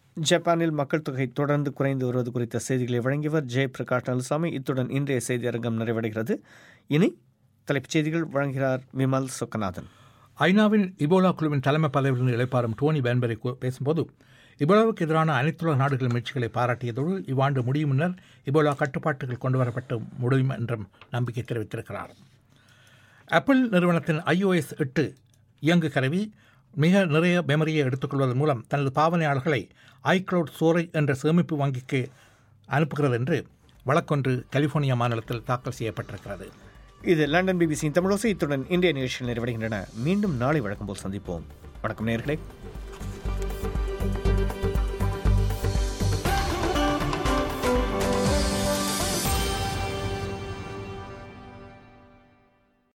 ஜப்பானில் மக்கள் தொகை தொடர்ந்து குறைந்து வருவது குறித்த செய்திகளை வழங்கியவர் ஜெய் பிரகாஷ் நலுசாமி இத்துடன் இன்றைய செய்தி அரங்கம் நிறைவடைகிறது இனி தலைப்புச் செய்திகள் வழங்குகிறார் விமல் சொக்கநாதன் ஐநாவின் இபோலா குழுவின் தலைமை பதவியிலிருந்து இழைப்பாரும் டோனி பேன்பரை பேசும்போது இபோலாவுக்கு எதிரான அனைத்துலக நாடுகளின் முயற்சிகளை பாராட்டியதோடு இவ்வாண்டு முடியும் முன்னர் இபோலா கட்டுப்பாட்டுகள் கொண்டுவரப்பட்டு முடியும் என்றும் நம்பிக்கை தெரிவித்திருக்கிறார் ஆப்பிள் நிறுவனத்தின் ஐஓஎஸ் எட்டு இயங்கு கருவி மிக நிறைய மெமரியை எடுத்துக்கொள்வதன் மூலம் தனது பாவனையாளர்களை ஐக்ளவுட் சோரை என்ற சேமிப்பு வங்கிக்கு அனுப்புகிறது என்று வழக்கொன்று கலிபோர்னியா மாநிலத்தில் தாக்கல் செய்யப்பட்டிருக்கிறது இது லண்டன் பிபிசியின் தமிழோசை இத்துடன் இந்திய நிகழ்ச்சிகள் நிறைவடைகின்றன மீண்டும் நாளை வழக்கம் போல் சந்திப்போம் வணக்கம் நேர்களே